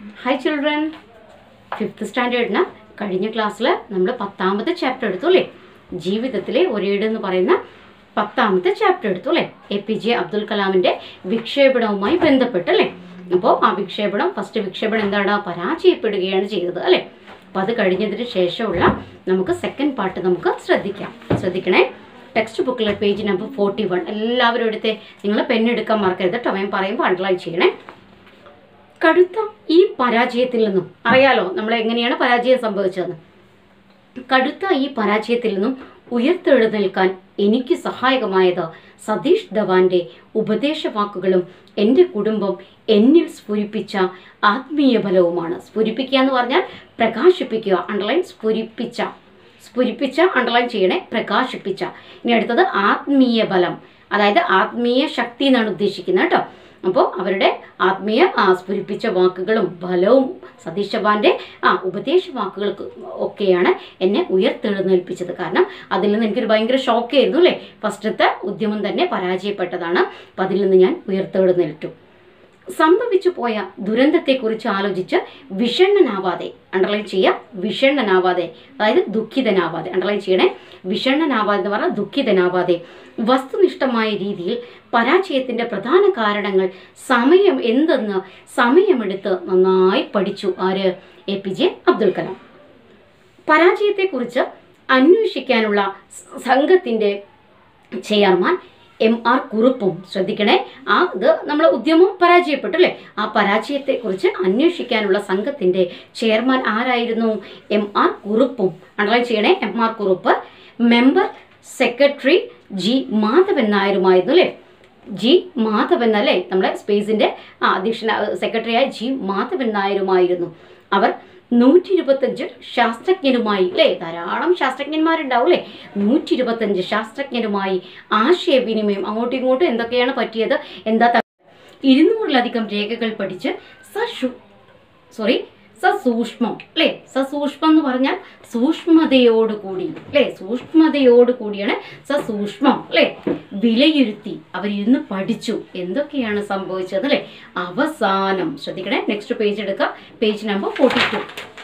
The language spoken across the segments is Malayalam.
ഹായ് ചിൽഡ്രൻ ഫിഫ്ത്ത് സ്റ്റാൻഡേർഡിന് കഴിഞ്ഞ ക്ലാസ്സിൽ നമ്മൾ പത്താമത്തെ ചാപ്റ്റർ എടുത്തു അല്ലേ ജീവിതത്തിലെ ഒരേട് എന്ന് പറയുന്ന പത്താമത്തെ ചാപ്റ്റർ എടുത്തു അല്ലേ എ പി ജെ അബ്ദുൽ കലാമിൻ്റെ വിക്ഷേപണവുമായി ബന്ധപ്പെട്ട് അല്ലേ അപ്പോൾ ആ വിക്ഷേപണം ഫസ്റ്റ് വിക്ഷേപണം എന്താണ് പരാജയപ്പെടുകയാണ് ചെയ്തത് അല്ലേ അപ്പോൾ അത് കഴിഞ്ഞതിന് ശേഷമുള്ള നമുക്ക് സെക്കൻഡ് പാർട്ട് നമുക്ക് ശ്രദ്ധിക്കാം ശ്രദ്ധിക്കണേ ടെക്സ്റ്റ് ബുക്കിലെ പേജ് നമ്പർ ഫോർട്ടി വൺ എല്ലാവരും എടുത്തേ നിങ്ങൾ പെണ്ണെടുക്കാൻ മറക്കരുത് കേട്ടോ ഞാൻ പറയുമ്പോൾ അണ്ടർലൈൻ ചെയ്യണേ കടുത്ത ഈ പരാജയത്തിൽ നിന്നും അറിയാലോ നമ്മൾ എങ്ങനെയാണ് പരാജയം സംഭവിച്ചതെന്ന് കടുത്ത ഈ പരാജയത്തിൽ നിന്നും ഉയർത്തെഴുന്നേൽക്കാൻ എനിക്ക് സഹായകമായത് സതീഷ് ധവാന്റെ ഉപദേശവാക്കുകളും എൻ്റെ കുടുംബം എന്നിൽ സ്ഫുരിപ്പിച്ച ആത്മീയ ബലവുമാണ് സ്ഫുരിപ്പിക്കുക എന്ന് പറഞ്ഞാൽ പ്രകാശിപ്പിക്കുക അണ്ടർലൈൻ സ്ഫുരിപ്പിച്ച സ്ഫുരിപ്പിച്ച അണ്ടർലൈൻ ചെയ്യണേ പ്രകാശിപ്പിച്ച ഇനി അടുത്തത് ആത്മീയ ബലം അതായത് ആത്മീയ ശക്തി എന്നാണ് ഉദ്ദേശിക്കുന്നത് കേട്ടോ അപ്പോൾ അവരുടെ ആത്മീയ ആ, സ്ഫുരിപ്പിച്ച വാക്കുകളും ബലവും സതീഷ് ചവാന്റെ ആ ഉപദേശ വാക്കുകൾക്ക് ഒക്കെയാണ് എന്നെ ഉയർത്തെഴുന്നേൽപ്പിച്ചത് കാരണം അതിൽ നിന്ന് എനിക്കൊരു ഭയങ്കര ഷോക്കായിരുന്നു അല്ലേ ഫസ്റ്റത്തെ ഉദ്യമം തന്നെ പരാജയപ്പെട്ടതാണ് അപ്പം അതിൽ നിന്ന് ഞാൻ ഉയർത്തെഴുന്നേൽറ്റു സംഭവിച്ചു പോയ ദുരന്തത്തെക്കുറിച്ച് ആലോചിച്ച് വിഷണ്ണനാവാതെ അണ്ടർലൈൻ ചെയ്യുക വിഷണ്ണനാവാതെ അതായത് ദുഃഖിതനാവാതെ അണ്ടർലൈൻ ചെയ്യണേ വിഷണ്ണനാവാതെ എന്ന് പറഞ്ഞാൽ ദുഃഖിതനാവാതെ വസ്തുനിഷ്ഠമായ രീതിയിൽ പരാജയത്തിന്റെ പ്രധാന കാരണങ്ങൾ സമയം എന്തെന്ന് സമയമെടുത്ത് നന്നായി പഠിച്ചു ആര് A P J Abdul Kalam പരാജയത്തെക്കുറിച്ച് അന്വേഷിക്കാനുള്ള സ- സംഘത്തിന്റെ ചെയർമാൻ എം ആർ കുറുപ്പും ശ്രദ്ധിക്കണേ ആ ഇത് നമ്മൾ ഉദ്യമം പരാജയപ്പെട്ടു അല്ലേ ആ പരാജയത്തെക്കുറിച്ച് അന്വേഷിക്കാനുള്ള സംഘത്തിന്റെ ചെയർമാൻ ആരായിരുന്നു എം ആർ കുറുപ്പും അണ്ടർലൈൻ ചെയ്യണേ M R Kurup member secretary G Madhavan നായരുമായിരുന്നു അല്ലേ ജി മാധവൻ അല്ലേ നമ്മുടെ സ്പേസിന്റെ ആ അധ്യക്ഷന സെക്രട്ടറിയായ ജി മാധവൻ നായരുമായിരുന്നു അവർ നൂറ്റി ഇരുപത്തഞ്ച് ശാസ്ത്രജ്ഞരുമായി അല്ലേ ധാരാളം ശാസ്ത്രജ്ഞന്മാരുണ്ടാവും അല്ലേ നൂറ്റി ഇരുപത്തഞ്ച് ശാസ്ത്രജ്ഞരുമായി ആശയവിനിമയം അങ്ങോട്ടും ഇങ്ങോട്ടും എന്തൊക്കെയാണ് പറ്റിയത് എന്താ ത- ഇരുന്നൂറിലധികം രേഖകൾ പഠിച്ച് സഷു സോറി സസൂക്ഷ്മം അല്ലേ സസൂക്ഷ്മം എന്ന് പറഞ്ഞാൽ സൂക്ഷ്മതയോട് കൂടി അല്ലേ സൂക്ഷ്മതയോട് കൂടിയാണ് സസൂക്ഷ്മം അല്ലേ വിലയിരുത്തി അവരിരുന്ന് പഠിച്ചു എന്തൊക്കെയാണ് സംഭവിച്ചത് അല്ലേ അവസാനം ശ്രദ്ധിക്കണേ നെക്സ്റ്റ് പേജ് എടുക്കുക പേജ് നമ്പർ ഫോർട്ടി ടു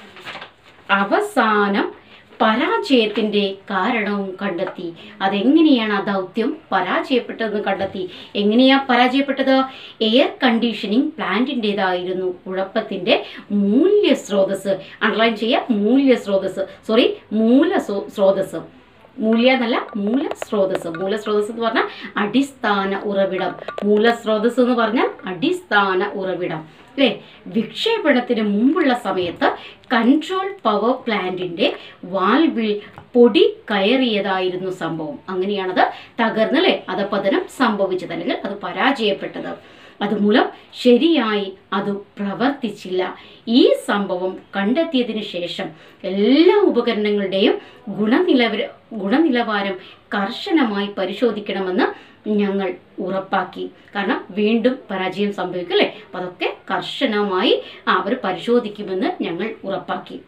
അവസാനം പരാജയത്തിന്റെ കാരണവും കണ്ടെത്തി അതെങ്ങനെയാണ് ആ ദൗത്യം പരാജയപ്പെട്ടതെന്ന് കണ്ടെത്തി എങ്ങനെയാ പരാജയപ്പെട്ടത് എയർ കണ്ടീഷനിങ് പ്ലാന്റിൻ്റെതായിരുന്നു കുഴപ്പത്തിന്റെ മൂല്യ സ്രോതസ് അണ്ടർലൈൻ ചെയ്യുക മൂല്യ സ്രോതസ് സോറി മൂല സ്രോ- സ്രോതസ് മൂല്യ എന്നല്ല മൂല സ്രോതസ് മൂല സ്രോതസ് എന്ന് പറഞ്ഞാൽ അടിസ്ഥാന ഉറവിടം മൂല സ്രോതസ് എന്ന് പറഞ്ഞാൽ അടിസ്ഥാന ഉറവിടം അല്ലേ വിക്ഷേപണത്തിന് മുമ്പുള്ള സമയത്ത് കൺട്രോൾ പവർ പ്ലാന്റിന്റെ വാൽവിൽ പൊടി കയറിയതായിരുന്നു സംഭവം അങ്ങനെയാണത് തകർന്നല്ലേ അധപതനം സംഭവിച്ചത് അല്ലെങ്കിൽ അത് പരാജയപ്പെട്ടത് അതുമൂലം ശരിയായി അത് പ്രവർത്തിച്ചില്ല ഈ സംഭവം കണ്ടെത്തിയതിനു ശേഷം എല്ലാ ഉപകരണങ്ങളുടെയും ഗുണനിലവര ഗുണനിലവാരം കർശനമായി പരിശോധിക്കണമെന്ന് ഞങ്ങൾ ഉറപ്പാക്കി കാരണം വീണ്ടും പരാജയം സംഭവിക്കും അല്ലേ അപ്പം അതൊക്കെ കർശനമായി അവർ പരിശോധിക്കുമെന്ന് ഞങ്ങൾ ഉറപ്പാക്കി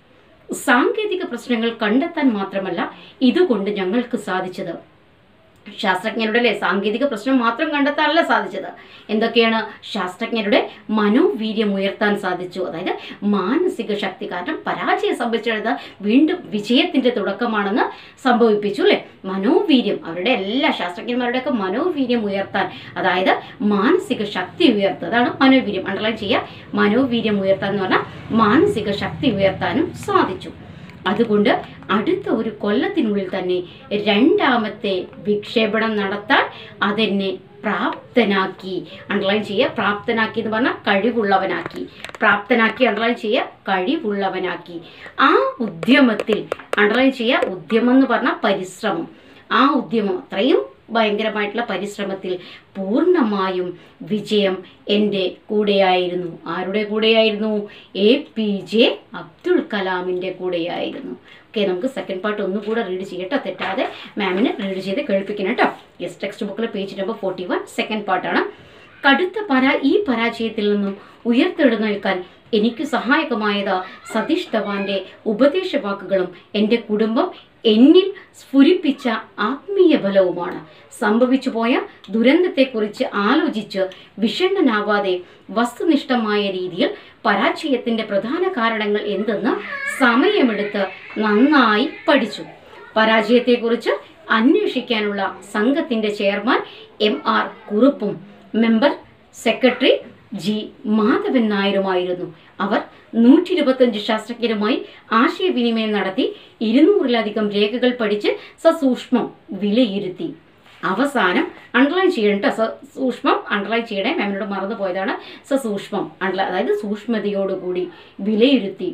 സാങ്കേതിക പ്രശ്നങ്ങൾ കണ്ടെത്താൻ മാത്രമല്ല ഇതുകൊണ്ട് ഞങ്ങൾക്ക് സാധിച്ചത് ശാസ്ത്രജ്ഞരുടെ അല്ലേ സാങ്കേതിക പ്രശ്നം മാത്രം കണ്ടെത്താനല്ല സാധിച്ചത് എന്തൊക്കെയാണ് ശാസ്ത്രജ്ഞരുടെ മനോവീര്യം ഉയർത്താൻ സാധിച്ചു അതായത് മാനസിക ശക്തി കാരണം പരാജയം സംഭവിച്ചത് വീണ്ടും വിജയത്തിന്റെ തുടക്കമാണെന്ന് സംഭവിപ്പിച്ചു അല്ലേ മനോവീര്യം അവരുടെ എല്ലാ ശാസ്ത്രജ്ഞന്മാരുടെയൊക്കെ മനോവീര്യം ഉയർത്താൻ അതായത് മാനസിക ശക്തി ഉയർത്തുക അതാണ് മനോവീര്യം അണ്ടർലൈൻ ചെയ്യുക മനോവീര്യം ഉയർത്താൻ എന്ന് പറഞ്ഞാൽ മാനസിക ശക്തി ഉയർത്താനും സാധിച്ചു അതുകൊണ്ട് അടുത്ത ഒരു കൊല്ലത്തിനുള്ളിൽ തന്നെ രണ്ടാമത്തെ വിക്ഷേപണം നടത്താൻ അതെന്നെ പ്രാപ്തനാക്കി അണ്ടർലൈൻ ചെയ്യുക പ്രാപ്തനാക്കി എന്ന് പറഞ്ഞാൽ കഴിവുള്ളവനാക്കി പ്രാപ്തനാക്കി അണ്ടർലൈൻ ചെയ്യുക കഴിവുള്ളവനാക്കി ആ ഉദ്യമത്തിൽ അണ്ടർലൈൻ ചെയ്യുക ഉദ്യമം എന്ന് പറഞ്ഞാൽ പരിശ്രമം ആ ഉദ്യമം അത്രയും ഭയങ്കരമായിട്ടുള്ള പരിശ്രമത്തിൽ പൂർണ്ണമായും വിജയം എൻ്റെ കൂടെയായിരുന്നു ആരുടെ കൂടെയായിരുന്നു എ പി ജെ അബ്ദുൾ കലാമിൻ്റെ കൂടെയായിരുന്നു ഓക്കെ നമുക്ക് സെക്കൻഡ് പാർട്ട് ഒന്നുകൂടെ റീഡ് ചെയ്യട്ടോ തെറ്റാതെ മാമിന് റീഡ് ചെയ്ത് കേൾപ്പിക്കണം കേട്ടോ യെസ് ടെക്സ്റ്റ് ബുക്കിലെ page number forty one second പാർട്ടാണ് കടുത്ത പരാ ഈ പരാജയത്തിൽ നിന്നും ഉയർത്തെഴുന്നേൽക്കാൻ എനിക്ക് സഹായകമായത് സതീഷ് ധവാന്റെ ഉപദേശവാക്കുകളും എൻ്റെ കുടുംബം എന്നിൽ സ്ഫുരിപ്പിച്ച ആത്മീയ ബലവുമാണ് സംഭവിച്ചു പോയ ദുരന്തത്തെക്കുറിച്ച് ആലോചിച്ച് വിഷണ്ണനാവാതെ വസ്തുനിഷ്ഠമായ രീതിയിൽ പരാജയത്തിന്റെ പ്രധാന കാരണങ്ങൾ എന്തെന്ന് സമയമെടുത്ത് നന്നായി പഠിച്ചു പരാജയത്തെക്കുറിച്ച് അന്വേഷിക്കാനുള്ള സംഘത്തിന്റെ ചെയർമാൻ എം ആർ കുറുപ്പും മെമ്പർ സെക്രട്ടറി ജി മാധവൻ നായരുമായിരുന്നു അവർ നൂറ്റി ഇരുപത്തഞ്ച് ശാസ്ത്രജ്ഞരുമായി ആശയവിനിമയം നടത്തി ഇരുന്നൂറിലധികം രേഖകൾ പഠിച്ച് സസൂക്ഷ്മം വിലയിരുത്തി അവസാനം അണ്ടർലൈൻ ചെയ്യണം കേട്ടോ സൂക്ഷ്മം അണ്ടർലൈൻ ചെയ്യണേ മാമിനോട് മറന്നു പോയതാണ് സസൂക്ഷ്മം അണ്ടർലൈൻ അതായത് സൂക്ഷ്മതയോടുകൂടി വിലയിരുത്തി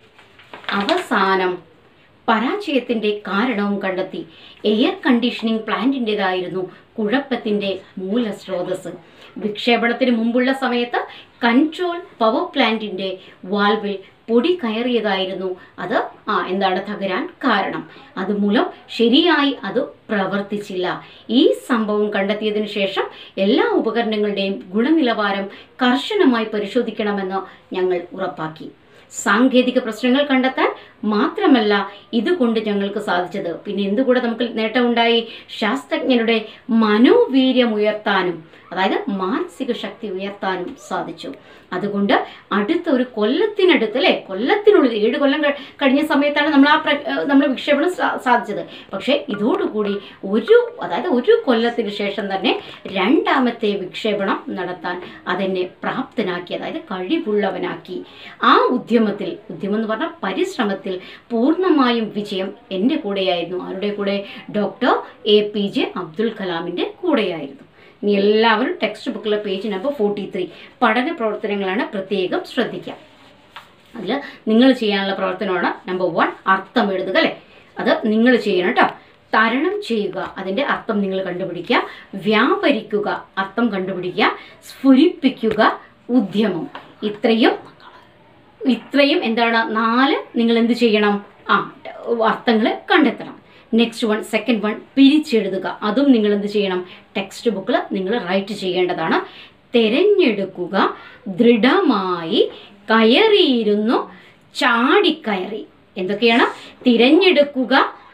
അവസാനം പരാജയത്തിന്റെ കാരണവും കണ്ടെത്തി എയർ കണ്ടീഷനിങ് പ്ലാന്റിൻ്റെതായിരുന്നു കുഴപ്പത്തിന്റെ മൂലസ്രോതസ് വിക്ഷേപണത്തിന് മുമ്പുള്ള സമയത്ത് കൺട്രോൾ പവർ പ്ലാന്റിന്റെ വാൽവിൽ പൊടി കയറിയതായിരുന്നു അത് ആ എന്താണ് തകരാൻ കാരണം അതുമൂലം ശരിയായി അത് പ്രവർത്തിച്ചില്ല ഈ സംഭവം കണ്ടെത്തിയതിനു ശേഷം എല്ലാ ഉപകരണങ്ങളുടെയും ഗുണനിലവാരം കർശനമായി പരിശോധിക്കണമെന്ന് ഞങ്ങൾ ഉറപ്പാക്കി സാങ്കേതിക പ്രശ്നങ്ങൾ കണ്ടെത്താൻ മാത്രമല്ല ഇതുകൊണ്ട് ഞങ്ങൾക്ക് സാധിച്ചത് പിന്നെ എന്തുകൂടെ നമുക്ക് നേട്ടമുണ്ടായി ശാസ്ത്രജ്ഞരുടെ മനോവീര്യം ഉയർത്താനും അതായത് മാനസിക ശക്തി ഉയർത്താനും സാധിച്ചു അതുകൊണ്ട് അടുത്ത ഒരു കൊല്ലത്തിനടുത്ത് അല്ലേ കൊല്ലത്തിനുള്ളിൽ ഏഴ് കൊല്ലം കഴി- കഴിഞ്ഞ സമയത്താണ് നമ്മൾ ആ നമ്മൾ വിക്ഷേപണം സാ- സാധിച്ചത് പക്ഷേ ഇതോടുകൂടി ഒരു അതായത് ഒരു കൊല്ലത്തിന് ശേഷം തന്നെ രണ്ടാമത്തെ വിക്ഷേപണം നടത്താൻ അതെന്നെ പ്രാപ്തനാക്കി അതായത് കഴിവുള്ളവനാക്കി ആ ഉദ്യമത്തിൽ ഉദ്യമം എന്ന് പറഞ്ഞാൽ പരിശ്രമത്തിൽ പൂർണ്ണമായും വിജയം എൻ്റെ കൂടെയായിരുന്നു ആരുടെ കൂടെ doctor A P J Abdul കലാമിൻ്റെ കൂടെയായിരുന്നു ഇനി എല്ലാവരും ടെക്സ്റ്റ് ബുക്കിലെ പേജ് നമ്പർ ഫോർട്ടി ത്രീ പഠന പ്രവർത്തനങ്ങളാണ് പ്രത്യേകം ശ്രദ്ധിക്കുക അതിൽ നിങ്ങൾ ചെയ്യാനുള്ള പ്രവർത്തനമാണ് നമ്പർ വൺ അർത്ഥം എഴുതുക അല്ലേ അത് നിങ്ങൾ ചെയ്യണം കേട്ടോ തരണം ചെയ്യുക അതിൻ്റെ അർത്ഥം നിങ്ങൾ കണ്ടുപിടിക്കുക വ്യാപരിക്കുക അർത്ഥം കണ്ടുപിടിക്കുക സ്ഫുരിപ്പിക്കുക ഉദ്യമം ഇത്രയും ഇത്രയും എന്താണ് നാല് നിങ്ങൾ എന്ത് ചെയ്യണം ആ അർത്ഥങ്ങൾ കണ്ടെത്തണം നെക്സ്റ്റ് വൺ സെക്കൻഡ് വൺ പിരിച്ചെഴുതുക അതും നിങ്ങൾ എന്ത് ചെയ്യണം ടെക്സ്റ്റ് ബുക്കിൽ നിങ്ങൾ റൈറ്റ് ചെയ്യേണ്ടതാണ് തിരഞ്ഞെടുക്കുക ദൃഢമായി കയറിയിരുന്നു ചാടിക്കയറി എന്തൊക്കെയാണ് തിരഞ്ഞെടുക്കുക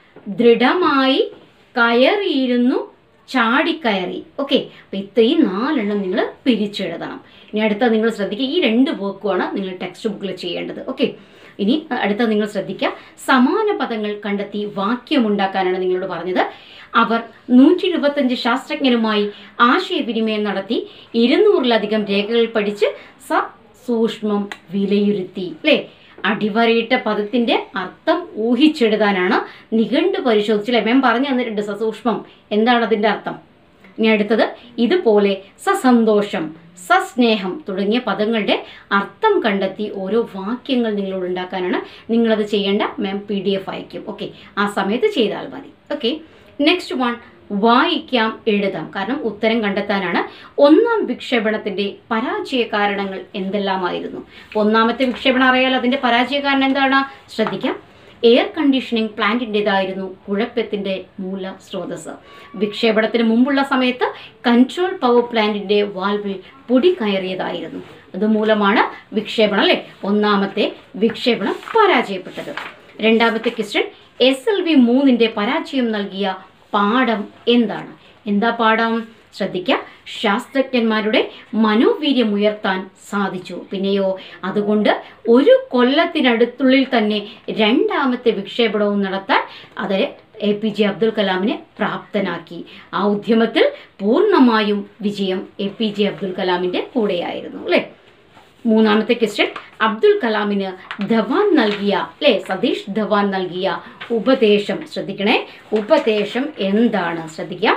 ദൃഢമായി കയറിയിരുന്നു ചാടിക്കയറി ഓക്കെ അപ്പം ഇത്രയും നാലെണ്ണം നിങ്ങൾ പിരിച്ചെഴുതണം ഇനി അടുത്ത നിങ്ങൾ ശ്രദ്ധിക്കുക ഈ രണ്ട് വർക്കുമാണ് നിങ്ങൾ ടെക്സ്റ്റ് ബുക്കിൽ ചെയ്യേണ്ടത് ഓക്കെ ഇനി അടുത്ത നിങ്ങൾ ശ്രദ്ധിക്കുക സമാന പദങ്ങൾ കണ്ടെത്തി വാക്യമുണ്ടാക്കാനാണ് നിങ്ങളോട് പറഞ്ഞത് അവർ നൂറ്റി ഇരുപത്തഞ്ച് ശാസ്ത്രജ്ഞരുമായി ആശയവിനിമയം നടത്തി ഇരുന്നൂറിലധികം രേഖകൾ പഠിച്ച് സ സൂക്ഷ്മം വിലയിരുത്തി അല്ലേ അടിവരയിട്ട പദത്തിന്റെ അർത്ഥം ഊഹിച്ചെഴുതാനാണ് നിഘണ്ടു പരിശോധിച്ചില്ലേ മാം പറഞ്ഞു തന്നിട്ടുണ്ട് സസൂക്ഷ്മം എന്താണ് അതിന്റെ അർത്ഥം ഇനി അടുത്തത് ഇതുപോലെ സസന്തോഷം സസ്നേഹം തുടങ്ങിയ പദങ്ങളുടെ അർത്ഥം കണ്ടെത്തി ഓരോ വാക്യങ്ങൾ നിങ്ങളോട് ഉണ്ടാക്കാനാണ് നിങ്ങളത് ചെയ്യേണ്ട മാം പി ഡി എഫ് അയക്കും ഓക്കെ ആ സമയത്ത് ചെയ്താൽ മതി ഓക്കെ നെക്സ്റ്റ് വൺ വായിക്കാം എഴുതാം കാരണം ഉത്തരം കണ്ടെത്താനാണ് ഒന്നാം വിക്ഷേപണത്തിന്റെ പരാജയ കാരണങ്ങൾ എന്തെല്ലാമായിരുന്നു ഒന്നാമത്തെ വിക്ഷേപണം അറിയാൽ അതിന്റെ പരാജയ കാരണം എന്താണ് ശ്രദ്ധിക്കാം എയർ കണ്ടീഷനിങ് പ്ലാന്റിൻ്റെതായിരുന്നു കുഴപ്പത്തിന്റെ മൂല സ്രോതസ് വിക്ഷേപണത്തിന് മുമ്പുള്ള സമയത്ത് കൺട്രോൾ പവർ പ്ലാന്റിന്റെ വാൽവിൽ പൊടി കയറിയതായിരുന്നു അതുമൂലമാണ് വിക്ഷേപണം അല്ലെ ഒന്നാമത്തെ വിക്ഷേപണം പരാജയപ്പെട്ടത് രണ്ടാമത്തെ ക്വസ്റ്റ്യൻ എസ് എൽ വി മൂന്നിന്റെ പരാജയം നൽകിയ പാഠം എന്താണ് എന്താ പാഠം ശ്രദ്ധിക്കുക ശാസ്ത്രജ്ഞന്മാരുടെ മനോവീര്യം ഉയർത്താൻ സാധിച്ചു പിന്നെയോ അതുകൊണ്ട് ഒരു കൊല്ലത്തിനടുത്തുള്ളിൽ തന്നെ രണ്ടാമത്തെ വിക്ഷേപണവും നടത്താൻ അത് എ പി ജെ അബ്ദുൽ കലാമിനെ പ്രാപ്തനാക്കി ആ ഉദ്യമത്തിൽ പൂർണ്ണമായും വിജയം എ പി ജെ അബ്ദുൽ കലാമിൻ്റെ കൂടെയായിരുന്നു അല്ലേ മൂന്നാമത്തെ ക്വസ്റ്റ്യൻ അബ്ദുൽ കലാമിന് ധവാൻ നൽകിയ അല്ലേ സതീഷ് ധവാൻ നൽകിയ ഉപദേശം ശ്രദ്ധിക്കണേ ഉപദേശം എന്താണ് ശ്രദ്ധിക്കാം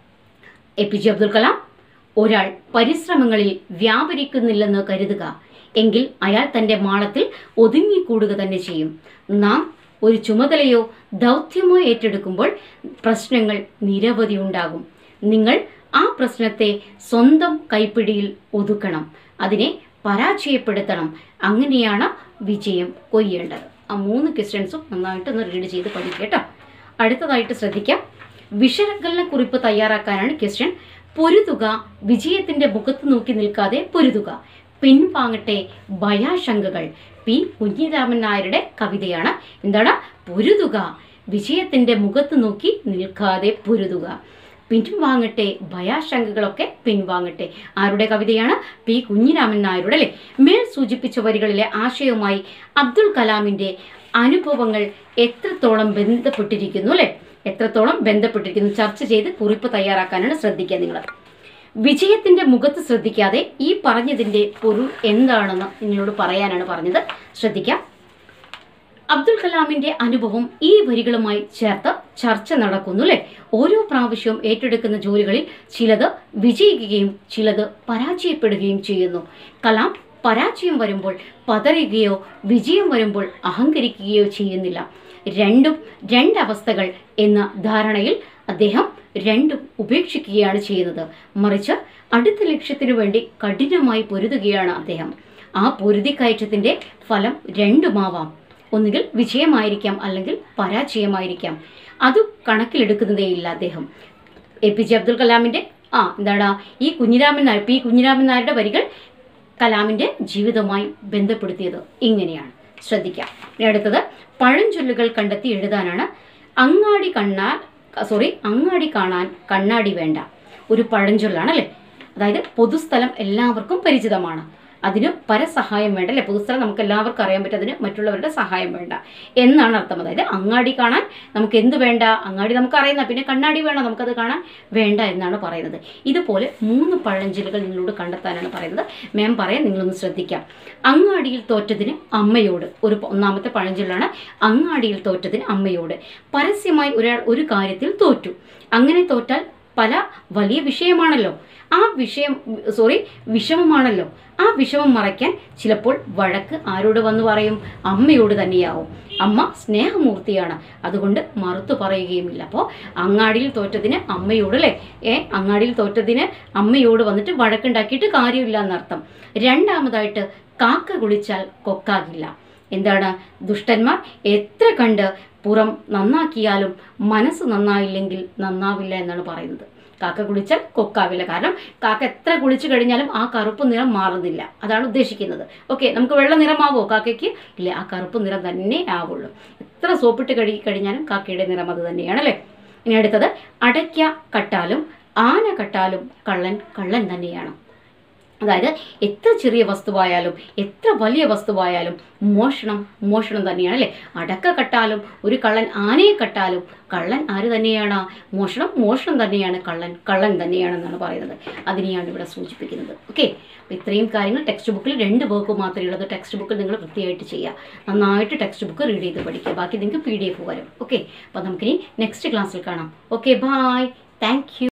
A P J Abdul Kalam ഒരാൾ പരിശ്രമങ്ങളിൽ വ്യാപരിക്കുന്നില്ലെന്ന് കരുതുക എങ്കിൽ അയാൾ തൻ്റെ മാളത്തിൽ ഒതുങ്ങിക്കൂടുക തന്നെ ചെയ്യും നാം ഒരു ചുമതലയോ ദൗത്യമോ ഏറ്റെടുക്കുമ്പോൾ പ്രശ്നങ്ങൾ നിരവധി ഉണ്ടാകും നിങ്ങൾ ആ പ്രശ്നത്തെ സ്വന്തം കൈപ്പിടിയിൽ ഒതുക്കണം അതിനെ പരാജയപ്പെടുത്തണം അങ്ങനെയാണ് വിജയം കൊയ്യേണ്ടത് ആ മൂന്ന് ക്വസ്റ്റ്യൻസും നന്നായിട്ടൊന്ന് റീഡ് ചെയ്ത് പഠിക്കുക കേട്ടോ അടുത്തതായിട്ട് ശ്രദ്ധിക്കാം വിശകലന കുറിപ്പ് തയ്യാറാക്കാനാണ് ക്വസ്റ്റ്യൻ പൊരുതുക വിജയത്തിന്റെ മുഖത്ത് നോക്കി നിൽക്കാതെ പൊരുതുക പിൻവാങ്ങട്ടെ ഭയാശങ്കകൾ പി കുഞ്ഞിരാമൻ നായരുടെ കവിതയാണ് എന്താണ് പൊരുതുക വിജയത്തിന്റെ മുഖത്ത് നോക്കി നിൽക്കാതെ പൊരുതുക പിൻവാങ്ങട്ടെ ഭയാശങ്കകളൊക്കെ പിൻവാങ്ങട്ടെ ആരുടെ കവിതയാണ് പി കുഞ്ഞിരാമൻ നായരുടെ അല്ലെ മേൽ സൂചിപ്പിച്ച വരികളിലെ ആശയവുമായി അബ്ദുൽ കലാമിന്റെ അനുഭവങ്ങൾ എത്രത്തോളം ബന്ധപ്പെട്ടിരിക്കുന്നു അല്ലെ എത്രത്തോളം ബന്ധപ്പെട്ടിരിക്കുന്നു ചർച്ച ചെയ്ത് കുറിപ്പ് തയ്യാറാക്കാനാണ് ശ്രദ്ധിക്കുക നിങ്ങൾ വിജയത്തിന്റെ മുഖത്ത് ശ്രദ്ധിക്കാതെ ഈ പറഞ്ഞതിന്റെ പൊരുൾ എന്താണെന്ന് നിങ്ങളോട് പറയാനാണ് പറഞ്ഞത് ശ്രദ്ധിക്കാം അബ്ദുൽ കലാമിന്റെ അനുഭവം ഈ വരികളുമായി ചേർത്ത് ചർച്ച നടക്കുന്നു അല്ലെ ഓരോ പ്രാവശ്യവും ഏറ്റെടുക്കുന്ന ജോലികളിൽ ചിലത് വിജയിക്കുകയും ചിലത് പരാജയപ്പെടുകയും ചെയ്യുന്നു കലാം പരാജയം വരുമ്പോൾ പതറുകയോ വിജയം വരുമ്പോൾ അഹങ്കരിക്കുകയോ ചെയ്യുന്നില്ല രണ്ടും രണ്ടവസ്ഥകൾ എന്ന ധാരണയിൽ അദ്ദേഹം രണ്ടും ഉപേക്ഷിക്കുകയാണ് ചെയ്യുന്നത് മറിച്ച് അടുത്ത ലക്ഷ്യത്തിനു വേണ്ടി കഠിനമായി പൊരുതുകയാണ് അദ്ദേഹം ആ പൊരുതിക്കയറ്റത്തിന്റെ ഫലം രണ്ടുമാവാം ഒന്നുകിൽ വിജയമായിരിക്കാം അല്ലെങ്കിൽ പരാജയമായിരിക്കാം അത് കണക്കിലെടുക്കുന്നതേയില്ല അദ്ദേഹം എ പി ജെ അബ്ദുൽ കലാമിന്റെ ആ എന്താടാ ഈ കുഞ്ഞിരാമൻ നായർ പി കുഞ്ഞിരാമൻ നായരുടെ വരികൾ കലാമിന്റെ ജീവിതവുമായി ബന്ധപ്പെടുത്തിയത് ഇങ്ങനെയാണ് ശ്രദ്ധിക്കാം ഇനി അടുത്തത് പഴഞ്ചൊല്ലുകൾ കണ്ടെത്തി എഴുതാനാണ് അങ്ങാടി കണ്ണാൽ സോറി അങ്ങാടി കാണാൻ കണ്ണാടി വേണ്ട ഒരു പഴഞ്ചൊല്ലാണ് അല്ലേ അതായത് പൊതുസ്ഥലം എല്ലാവർക്കും പരിചിതമാണ് അതിന് പരസഹായം വേണ്ട അല്ലെ പൊതുസ്ഥലം നമുക്ക് എല്ലാവർക്കും അറിയാൻ പറ്റും അതിന് മറ്റുള്ളവരുടെ സഹായം വേണ്ട എന്നാണ് അർത്ഥം അതായത് അങ്ങാടി കാണാൻ നമുക്ക് എന്ത് വേണ്ട അങ്ങാടി നമുക്ക് അറിയുന്ന പിന്നെ കണ്ണാടി വേണം നമുക്കത് കാണാൻ വേണ്ട എന്നാണ് പറയുന്നത് ഇതുപോലെ മൂന്ന് പഴഞ്ചൊല്ലുകൾ നിങ്ങളോട് കണ്ടെത്താനാണ് പറയുന്നത് മാം പറയാൻ നിങ്ങളൊന്ന് ശ്രദ്ധിക്കാം അങ്ങാടിയിൽ തോറ്റതിന് അമ്മയോട് ഒരു പ- ഒന്നാമത്തെ പഴഞ്ചൊല്ലാണ് അങ്ങാടിയിൽ തോറ്റതിന് അമ്മയോട് പരസ്യമായി ഒരാൾ ഒരു കാര്യത്തിൽ തോറ്റു അങ്ങനെ തോറ്റാൽ പല വലിയ വിഷയമാണല്ലോ ആ വിഷയം സോറി വിഷമമാണല്ലോ ആ വിഷമം മറയ്ക്കാൻ ചിലപ്പോൾ വഴക്ക് ആരോട് വന്ന് പറയും അമ്മയോട് തന്നെയാവും അമ്മ സ്നേഹമൂർത്തിയാണ് അതുകൊണ്ട് മറുത്തു പറയുകയുമില്ല അപ്പോൾ അങ്ങാടിയിൽ തോറ്റതിന് അമ്മയോട് അല്ലേ ഏ അങ്ങാടിയിൽ തോറ്റതിന് അമ്മയോട് വന്നിട്ട് വഴക്കുണ്ടാക്കിയിട്ട് കാര്യമില്ല എന്നർത്ഥം രണ്ടാമതായിട്ട് കാക്ക കുളിച്ചാൽ കൊക്കാകില്ല എന്താണ് ദുഷ്ടന്മാർ എത്ര കണ്ട് പുറം നന്നാക്കിയാലും മനസ്സ് നന്നായില്ലെങ്കിൽ നന്നാവില്ല എന്നാണ് പറയുന്നത് കാക്ക കുളിച്ചാൽ കൊക്കാവില്ല കാരണം കാക്ക എത്ര കുളിച്ചു കഴിഞ്ഞാലും ആ കറുപ്പ് നിറം മാറുന്നില്ല അതാണ് ഉദ്ദേശിക്കുന്നത് ഓക്കെ നമുക്ക് വെള്ള നിറമാവോ കാക്കയ്ക്ക് ഇല്ല ആ കറുപ്പ് നിറം തന്നെ ആവുള്ളൂ എത്ര സോപ്പിട്ട് കഴുകി കഴിഞ്ഞാലും കാക്കയുടെ നിറം അത് തന്നെയാണ് അല്ലേ ഇനി അടുത്തത് അടയ്ക്ക കട്ടാലും ആന കട്ടാലും കള്ളൻ കള്ളൻ തന്നെയാണ് അതായത് എത്ര ചെറിയ വസ്തുവായാലും എത്ര വലിയ വസ്തുവായാലും മോഷണം മോഷണം തന്നെയാണ് അല്ലേ അടക്ക കട്ടാലും ഒരു കള്ളൻ ആനയെ കട്ടാലും കള്ളൻ ആര് തന്നെയാണ് മോഷണം മോഷണം തന്നെയാണ് കള്ളൻ കള്ളൻ തന്നെയാണെന്നാണ് പറയുന്നത് അതിനെയാണ് ഇവിടെ സൂചിപ്പിക്കുന്നത് ഓക്കെ അപ്പോൾ ഇത്രയും കാര്യങ്ങൾ ടെക്സ്റ്റ് ബുക്കിൽ രണ്ട് വർക്ക് മാത്രമേ ഉള്ളത് ടെക്സ്റ്റ് ബുക്കിൽ നിങ്ങൾ വൃത്തിയായിട്ട് ചെയ്യുക നന്നായിട്ട് ടെക്സ്റ്റ് ബുക്ക് റീഡ് ചെയ്ത് പഠിക്കുക ബാക്കി നിങ്ങൾക്ക് പി ഡി എഫ് വരും ഓക്കെ അപ്പോൾ നമുക്കിനി നെക്സ്റ്റ് ക്ലാസ്സിൽ കാണാം ഓക്കെ ബായ് താങ്ക് യു